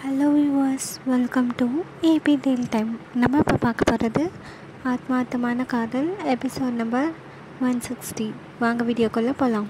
hello viewers welcome to AP tale time நம்ம இப்போ பார்க்க போகிறது ஆத்மார்த்தமான காதல் எபிசோட் நம்பர் ஒன் சிக்ஸ்டி வாங்க வீடியோக்குள்ளே போகலாம்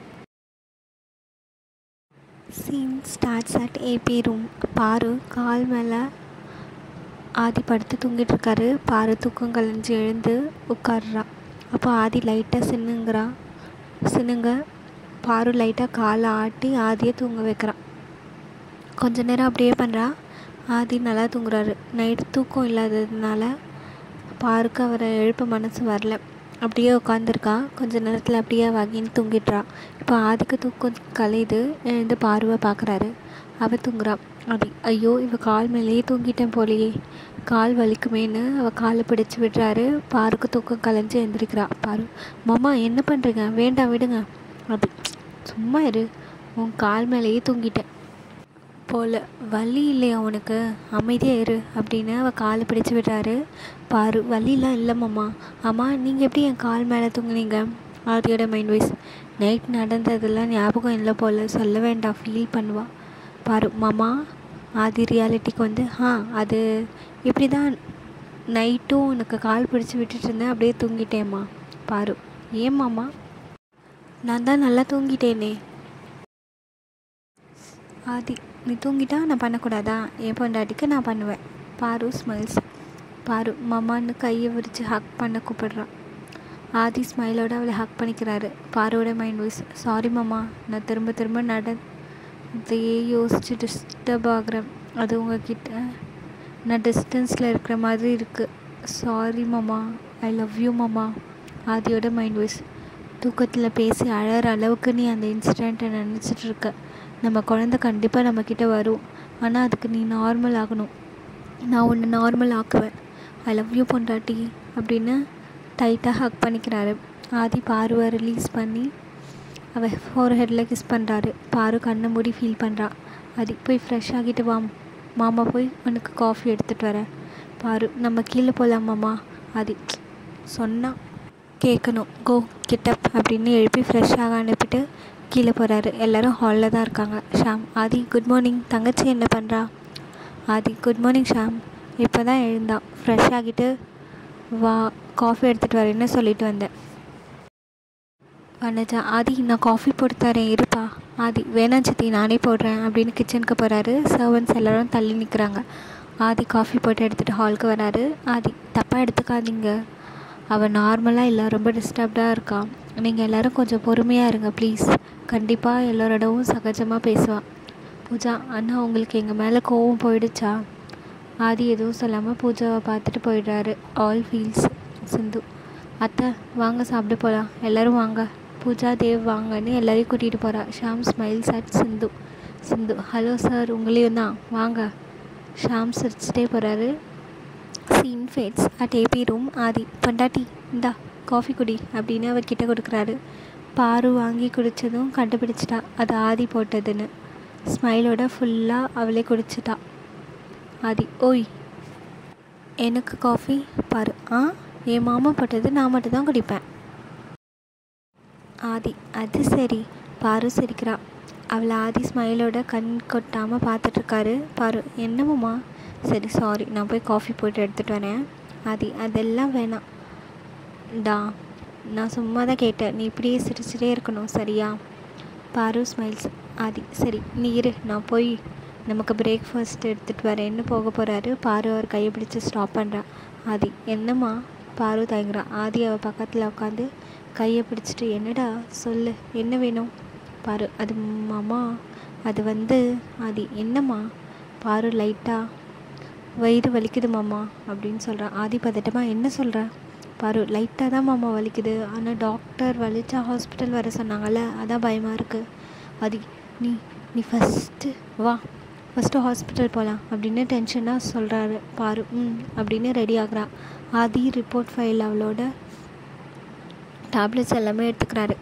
scene starts at AP room Paaru கால் மேலே ஆதி படுத்து தூங்கிட்டு இருக்காரு பாரு தூக்கம் கலைஞ்சு எழுந்து உட்கார்றா அப்போ ஆதி லைட்டாக சின்னுங்கிறா சின்னுங்க பாரு லைட்டாக காலை ஆட்டி ஆதியை தூங்க வைக்கிறான் கொஞ்ச நேரம் அப்படியே பண்ணுறா ஆதி நல்லா தூங்குறாரு நைட்டு தூக்கம் இல்லாததுனால பாருக்கு அவரை எழுப்ப மனசு வரல அப்படியே உட்காந்துருக்கா கொஞ்ச நேரத்தில் அப்படியே வகின்னு தூங்கிடுறா இப்போ ஆதிக்கு தூக்கம் கலையுது எழுந்து பார்வை பார்க்குறாரு அவள் தூங்குறா அது ஐயோ இவ கால் மேலேயே தூங்கிட்டேன் போலையே கால் வலிக்குமேன்னு அவள் காலை பிடிச்சி விடுறாரு பாருக்கு தூக்கம் கலைஞ்சு எழுந்திரிக்கிறா பாரு மாமா என்ன பண்ணுறீங்க வேண்டாம் விடுங்க அது சும்மா இரு உன் கால் மேலேயே தூங்கிட்டேன் போல் வலி இல்லையா உனக்கு அமைதியாக இரு அப்படின்னு அவள் காலை பிடிச்சி விடுறாரு பாரு வலிலாம் இல்லைம்மாம்மா அம்மா நீங்கள் எப்படி என் கால் மேலே தூங்குனீங்க ஆதியோட மைண்ட் வைஸ் நைட் நடந்ததெல்லாம் ஞாபகம் இல்லை போல் சொல்ல வேண்டாம் ஃபீல் பண்ணுவா பாரு மாமா ஆதி ரியாலிட்டிக்கு வந்து ஆ அது இப்படி தான் நைட்டும் உனக்கு கால் பிடிச்சி விட்டுட்டு இருந்தேன் அப்படியே தூங்கிட்டேம்மா பாரு ஏன் மாமா நான் தான் நல்லா தூங்கிட்டேனே ஆதி நீ தூங்கிட்டா நான் பண்ணக்கூடாதா என் பொண்டாட்டிக்கு நான் பண்ணுவேன் பாரு ஸ்மைல்ஸ் பாரு மம்மான்னு கையை விரித்து ஹக் பண்ண கூப்பிடுறான் ஆதி ஸ்மைலோட அவளை ஹக் பண்ணிக்கிறாரு பாரோட மைண்ட் வாய்ஸ் சாரி மாமா நான் திரும்ப திரும்ப நடந்தையே யோசித்து டிஸ்டர்ப் ஆகுறேன் அது உங்ககிட்ட நான் டிஸ்டன்ஸில் இருக்கிற மாதிரி இருக்குது சாரி மாமா ஐ லவ் யூ மாமா ஆதியோட மைண்ட் வாய்ஸ் தூக்கத்தில் பேசி அழகிற அளவுக்கு நீ அந்த இன்சிடெண்ட்டை நினச்சிட்டு இருக்க நம்ம குழந்த கண்டிப்பாக நம்மக்கிட்ட வரும் ஆனால் அதுக்கு நீ நார்மல் ஆகணும் நான் உன்னை நார்மல் ஆக்குவேன் ஐ லவ் யூ பொண்டாட்டி அப்படின்னு டைட்டாக ஹக் பண்ணிக்கிறாரு ஆதி பாருவை ரிலீஸ் பண்ணி அவள் ஃபோர் ஹெட்டில் கிஸ் பண்ணுறாரு பாரு கண்ணை மூடி ஃபீல் பண்ணுறா ஆதி போய் ஃப்ரெஷ் ஆகிட்டு வா மாமா போய் உனக்கு காஃபி எடுத்துகிட்டு வரேன் பாரு நம்ம கீழே போகலாம் மாமா ஆதி சொன்னால் கேட்கணும் கோ கிட்டப் அப்படின்னு எழுப்பி ஃப்ரெஷ்ஷாக அனுப்பிட்டு கீழே போகிறாரு எல்லோரும் ஹாலில் தான் இருக்காங்க ஷாம் ஆதி குட் மார்னிங் தங்கச்சி என்ன பண்ணுறா ஆதி குட் மார்னிங் ஷாம் இப்போ தான் எழுந்தா ஃப்ரெஷ் ஆகிட்டு வா காஃபி எடுத்துகிட்டு வரேன்னு சொல்லிட்டு வந்தேன் வனஜா ஆதி நான் காஃபி போட்டு தரேன் இருப்பா ஆதி வேணாம் சித்தி நானே போடுறேன் அப்படின்னு கிச்சனுக்கு போகிறாரு சர்வன்ஸ் எல்லோரும் தள்ளி நிற்கிறாங்க ஆதி காஃபி போட்டு எடுத்துகிட்டு ஹாலுக்கு வராரு ஆதி தப்பாக எடுத்துக்காதீங்க அவள் நார்மலாக இல்லை ரொம்ப டிஸ்டர்ப்டாக இருக்கா நீங்கள் எல்லோரும் கொஞ்சம் பொறுமையாக இருங்க ப்ளீஸ் கண்டிப்பாக எல்லோரோடவும் சகஜமாக பேசுவாள் பூஜா அண்ணா உங்களுக்கு எங்கள் மேலே கோவம் போயிடுச்சா ஆதி எதுவும் சொல்லாமல் பூஜாவை பார்த்துட்டு போயிடுறாரு ஆல் ஃபீல்ஸ் சிந்து அத்தை வாங்க சாப்பிட போகலாம் எல்லோரும் வாங்க பூஜா தேவ் வாங்கன்னு எல்லோரையும் கூட்டிகிட்டு போகிறா Sham smiles at Sindhu Sindhu hello sir உங்களையும் தான் வாங்க ஷாம் சிரிச்சிட்டே போகிறாரு scene fades at AP room Aadhi பொண்டாட்டி இந்தா காஃபி குடி அப்படின்னு அவர்கிட்ட கொடுக்குறாரு பாரு வாங்கி குடித்ததும் கண்டுபிடிச்சிட்டா அது ஆதி போட்டதுன்னு ஸ்மைலோட ஃபுல்லாக அவளே குடிச்சிட்டா ஆதி ஓய் எனக்கு காஃபி பாரு ஆ என் மாமா போட்டது நான் மட்டும் தான் குடிப்பேன் ஆதி அது சரி பாரு சிரிக்கிறா அவளை ஆதி ஸ்மைலோட கண் கொட்டாமல் பார்த்துட்ருக்காரு பாரு என்னம்மா சரி சாரி நான் போய் காஃபி போட்டு எடுத்துகிட்டு வரேன் ஆதி அதெல்லாம் வேணாம் டா நான் சும்மா தான் கேட்டேன் நீ இப்படியே சிரிச்சிட்டே இருக்கணும் சரியா பாரு ஸ்மைல்ஸ் ஆதி சரி நீ இரு நான் போய் நமக்கு பிரேக்ஃபாஸ்ட் எடுத்துகிட்டு வரேன்னு போக போகிறாரு பாரு அவர் கையை பிடிச்சி ஸ்டாப் பண்ணுறா ஆதி என்னம்மா பாரு தயங்குறா ஆதி அவள் பக்கத்தில் உட்காந்து கையை பிடிச்சிட்டு என்னடா சொல்லு என்ன வேணும் பாரு அது மாமா அது வந்து ஆதி என்னம்மா பாரு லைட்டாக வயிறு வலிக்குது மாமா அப்படின்னு சொல்கிறா ஆதி பதட்டமாக என்ன சொல்கிற பாரு லைட்டாக தான் மாமா வலிக்குது ஆனால் டாக்டர் வலிச்சா ஹாஸ்பிட்டல் வர சொன்னாங்கல்ல அதான் பயமாக இருக்குது ஆதி நீ நீ ஃபஸ்ட்டு வா ஃபஸ்ட்டு ஹாஸ்பிட்டல் போகலாம் அப்படின்னு டென்ஷனாக சொல்கிறாரு பாரு ம் அப்படின்னு ரெடி ஆகுறா ஆதி ரிப்போர்ட் ஃபைல் அவளோட டேப்லெட்ஸ் எல்லாமே எடுத்துக்கிறாரு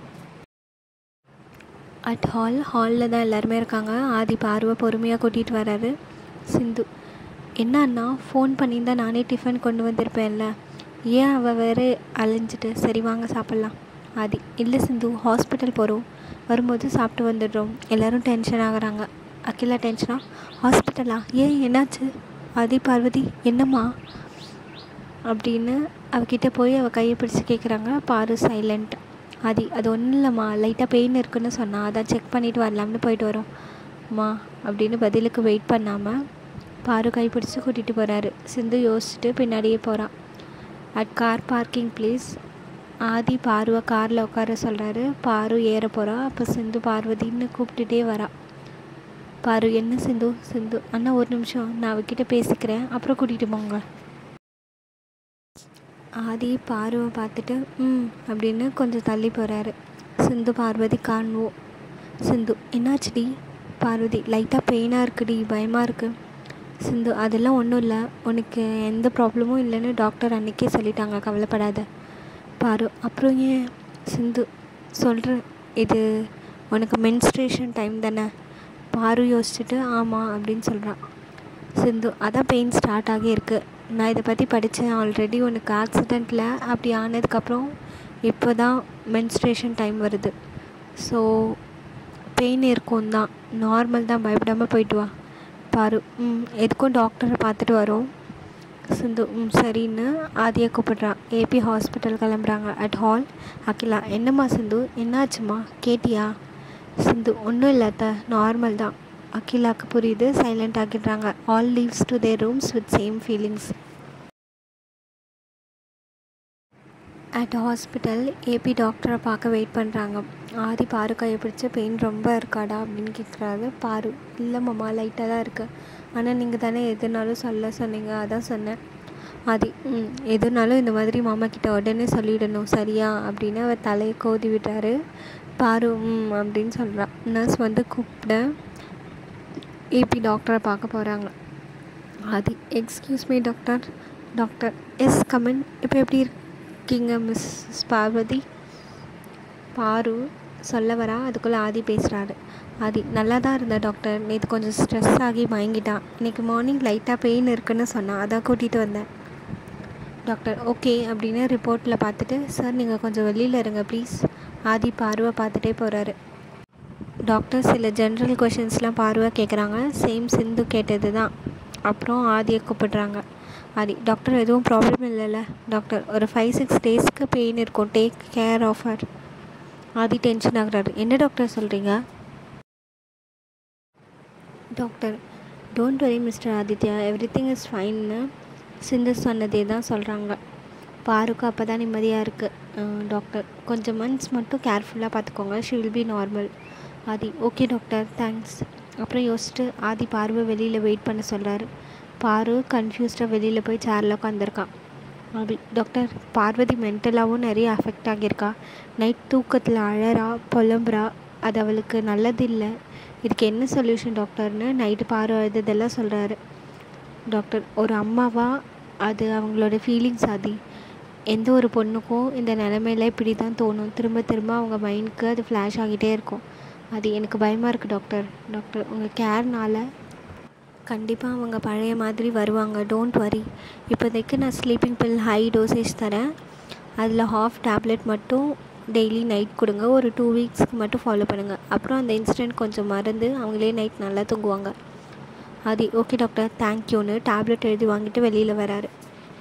அட் ஹால் ஹாலில் தான் எல்லாருமே இருக்காங்க ஆதி பார்வை பொறுமையாக கூட்டிகிட்டு வராரு சிந்து என்ன அண்ணா ஃபோன் பண்ணியிருந்தா நானே டிஃபன் கொண்டு வந்திருப்பேன்ல ஏன் அவள் வேறு அலைஞ்சிட்டு சரி வாங்க சாப்பிட்லாம் ஆதி இல்லை சிந்து ஹாஸ்பிட்டல் போகிறோம் வரும்போது சாப்பிட்டு வந்துடுறோம் எல்லோரும் டென்ஷன் ஆகுறாங்க அகிலா டென்ஷனா ஹாஸ்பிட்டலா ஏன் என்னாச்சு ஆதி பார்வதி என்னம்மா அப்படின்னு அவகிட்ட போய் அவள் கையை பிடிச்சி கேட்குறாங்க பாரு சைலண்ட் ஆதி அது ஒன்றும் இல்லைம்மா லைட்டாக பெயின் இருக்குன்னு சொன்னா அதான் செக் பண்ணிவிட்டு வரலாம்னு போயிட்டு வரோம் அம்மா அப்படின்னு பதிலுக்கு வெயிட் பண்ணாமல் பாரு கை பிடிச்சி கூட்டிகிட்டு போகிறாரு சிந்து யோசிச்சுட்டு பின்னாடியே போகிறான் at car parking please Aadhi பாருவை காரில் உட்கார சொல்கிறாரு பாரு ஏற போகிறா அப்போ சிந்து பார்வதின்னு கூப்பிட்டுட்டே வரா பாரு என்ன சிந்து சிந்து அண்ணா ஒரு நிமிஷம் நான் அவகிட்ட பேசிக்கிறேன் அப்புறம் கூட்டிகிட்டு போங்க ஆதி பாருவை பார்த்துட்டு ம் அப்படின்னு கொஞ்சம் தள்ளி போகிறாரு சிந்து பார்வதி காண்போம் சிந்து என்னாச்சுடி பார்வதி லைட்டாக பெயினாக இருக்குடி பயமாக இருக்குது சிந்து அதெல்லாம் ஒன்றும் இல்லை உனக்கு எந்த ப்ராப்ளமும் இல்லைன்னு டாக்டர் அன்றைக்கே சொல்லிட்டாங்க கவலைப்படாத பாரு அப்புறம் ஏன் சிந்து சொல்கிறேன் இது உனக்கு மென்ஸ்ட்ரேஷன் டைம் தானே பாரு யோசிச்சுட்டு ஆமாம் அப்படின்னு சொல்கிறான் சிந்து அதான் பெயின் ஸ்டார்ட் ஆகியிருக்கு நான் இதை பற்றி படித்தேன் ஆல்ரெடி உனக்கு ஆக்சிடெண்ட்டில் அப்படி ஆனதுக்கப்புறம் இப்போ தான் மென்ஸ்ட்ரேஷன் டைம் வருது ஸோ பெயின் இருக்கும் தான் நார்மல் தான் பயப்படாமல் போயிட்டு வா பாரு ம் எதுக்கும் டாக்டரை பார்த்துட்டு வரோம் சிந்து ம் சரின்னு ஆதியை கூப்பிடுறான் ஏபி ஹாஸ்பிட்டல் கிளம்புறாங்க அட் ஹால் அகிலா என்னம்மா சிந்து என்னாச்சுமா கேட்டியா சிந்து ஒன்றும் இல்லாத நார்மல் தான் அகிலாக்கு புரியுது சைலண்ட் ஆக்கிடுறாங்க all leaves to their rooms with same feelings at hospital AP டாக்டரை பார்க்க வெயிட் பண்ணுறாங்க ஆதி பாரு கையை பிடிச்சி பெயின் ரொம்ப இருக்காடா அப்படின்னு கேட்குறாரு பாரு இல்லை மாமா லைட்டாக தான் இருக்குது ஆனால் நீங்கள் தானே எதுனாலும் சொல்ல சொன்னீங்க அதான் சொன்னேன் ஆதி ம் எதுனாலும் இந்த மாதிரி மாமா கிட்ட உடனே சொல்லிடணும் சரியா அப்படின்னு அவர் தலையை கோதி விட்டார் பாரு ம் அப்படின்னு சொல்கிறான் நர்ஸ் வந்து கூப்பிட ஏபி டாக்டரை பார்க்க போகிறாங்க Aadhi excuse me doctor doctor yes come in இப்போ எப்படி இருக்கீங்க மிஸ் பார்வதி பாரு சொல்ல வரா அதுக்குள்ளே ஆதி பேசுகிறாரு ஆதி நல்லா தான் இருந்த டாக்டர் நேற்று கொஞ்சம் ஸ்ட்ரெஸ் ஆகி மயங்கிட்டான் இன்றைக்கி மார்னிங் லைட்டாக பெயின் இருக்குன்னு சொன்னான் அதான் கூட்டிகிட்டு வந்தேன் டாக்டர் ஓகே அப்படின்னு ரிப்போர்ட்டில் பார்த்துட்டு சார் நீங்கள் கொஞ்சம் வெளியில் இருங்க ப்ளீஸ் ஆதி பார்வை பார்த்துட்டே போகிறாரு டாக்டர் சில ஜென்ரல் கொஷின்ஸ்லாம் பார்வை கேட்குறாங்க சேம் சிந்து கேட்டது தான் அப்புறம் ஆதியை கூப்பிடுறாங்க ஆதி டாக்டர் எதுவும் ப்ராப்ளம் இல்லைல்ல டாக்டர் ஒரு ஃபைவ் சிக்ஸ் டேஸ்க்கு பெயின் இருக்கும் take care of her Aadhi tension ஆகுறாரு என்ன டாக்டர் சொல்கிறீங்க doctor don't worry mister Aditya everything is ஃபைன்னு சிந்து சொன்னதே தான் சொல்கிறாங்க பாருக்கு அப்போ தான் நிம்மதியாக இருக்குது டாக்டர் கொஞ்சம் மந்த்ஸ் மட்டும் கேர்ஃபுல்லாக பார்த்துக்கோங்க she will be normal Aadhi okay doctor thanks அப்புறம் யோசிச்சுட்டு ஆதி பார்வை வெளியில் வெயிட் பண்ண சொல்கிறாரு பாரு கன்ஃபியூஸ்டாக வெளியில் போய் சேரில் உட்காந்துருக்கான் ஆதி டாக்டர் பார்வதி மென்டலாகவும் நிறைய அஃபெக்ட் ஆகியிருக்கா நைட் தூக்கத்தில் அழறா புலம்புறா அது அவளுக்கு நல்லது இல்லை இதுக்கு என்ன சொல்யூஷன் டாக்டர்னு நைட்டு பாரு அழுததெல்லாம் சொல்கிறாரு டாக்டர் ஒரு அம்மாவா அது அவங்களோட ஃபீலிங்ஸ் ஆதி எந்த ஒரு பொண்ணுக்கும் இந்த நிலமையில இப்படி தான் தோணும் திரும்ப திரும்ப அவங்க மைண்டுக்கு அது ஃப்ளாஷ் ஆகிட்டே இருக்கும் அது எனக்கு பயமாக இருக்குது டாக்டர் டாக்டர் உங்கள் கேர்னால் கண்டிப்பாக அவங்க பழைய மாதிரி வருவாங்க டோன்ட் வரி இப்போதைக்கு நான் ஸ்லீப்பிங் பில் ஹை டோசேஜ் தரேன் அதில் ஹாஃப் டேப்லெட் மட்டும் டெய்லி நைட் கொடுங்க ஒரு டூ வீக்ஸ்க்கு மட்டும் ஃபாலோ பண்ணுங்கள் அப்புறம் அந்த இன்சிடெண்ட் கொஞ்சம் மறந்து அவங்களே நைட் நல்லா தூங்குவாங்க அது ஓகே டாக்டர் தேங்க்யூன்னு டேப்லெட் எழுதி வாங்கிட்டு வெளியில் வராரு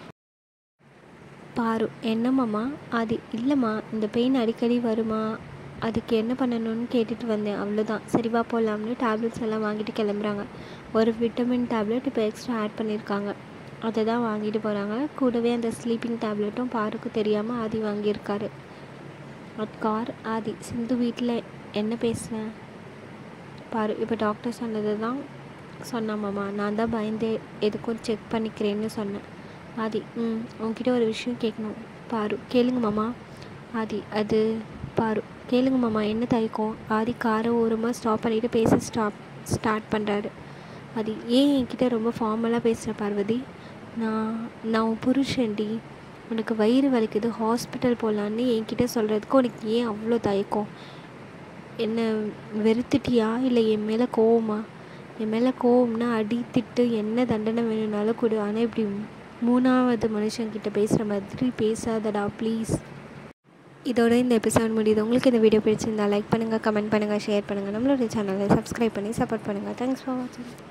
பாரு என்னம்மாம்மா அது இல்லைம்மா இந்த பெயின் அடிக்கடி வருமா அதுக்கு என்ன பண்ணணும்னு கேட்டுட்டு வந்தேன் அவ்வளோதான் சரிவா போகலாம்னு டேப்லெட்ஸ் எல்லாம் வாங்கிட்டு கிளம்புறாங்க ஒரு விட்டமின் டேப்லெட் இப்போ எக்ஸ்ட்ரா ஆட் பண்ணியிருக்காங்க அதை தான் வாங்கிட்டு போகிறாங்க கூடவே அந்த ஸ்லீப்பிங் டேப்லெட்டும் பாருக்கு தெரியாமல் ஆதி வாங்கியிருக்காரு அட் கார் ஆதி சிந்து வீட்டில் என்ன பேசுனேன் பாரு இப்போ டாக்டர் சொன்னது தான் சொன்னாமாம்மா நான் தான் பயந்தே எதுக்கும் செக் பண்ணிக்கிறேன்னு சொன்னேன் ஆதி ம் உங்ககிட்ட ஒரு விஷயம் கேட்கணும் பாரு கேளுங்க மாமா ஆதி அது பாரு கேளுங்க மாமா என்ன தயக்கம் ஆதி காரை ஓரமாக ஸ்டாப் பண்ணிவிட்டு பேச ஸ்டாப் ஸ்டார்ட் பண்ணுறாரு அது ஏன் என்கிட்ட ரொம்ப ஃபார்மலாக பேசுகிற பார்வதி நான் நான் உன் புருஷன்டி உனக்கு வயிறு வலிக்குது ஹாஸ்பிட்டல் போகலான்னு என்கிட்ட சொல்கிறதுக்கு உனக்கு ஏன் அவ்வளோ தயக்கம் என்ன வெறுத்துட்டியா இல்லை என் மேலே கோவமா என் மேலே கோவம்னா அடி திட்டு என்ன தண்டனை வேணும்னாலும் கொடு ஆனால் இப்படி மூணாவது மனுஷங்கிட்ட பேசுகிற மாதிரி பேசாதடா ப்ளீஸ் இதோட இந்த எபிசோட் முடியுது உங்களுக்கு இந்த வீடியோ பிடிச்சிருந்தா லைக் பண்ணுங்கள் கமெண்ட் பண்ணுங்கள் ஷேர் பண்ணுங்கள் நம்மளோட சேனலை சப்ஸ்கிரைப் பண்ணி சப்போர்ட் பண்ணுங்கள் தேங்க்ஸ் ஃபார் வாட்சிங்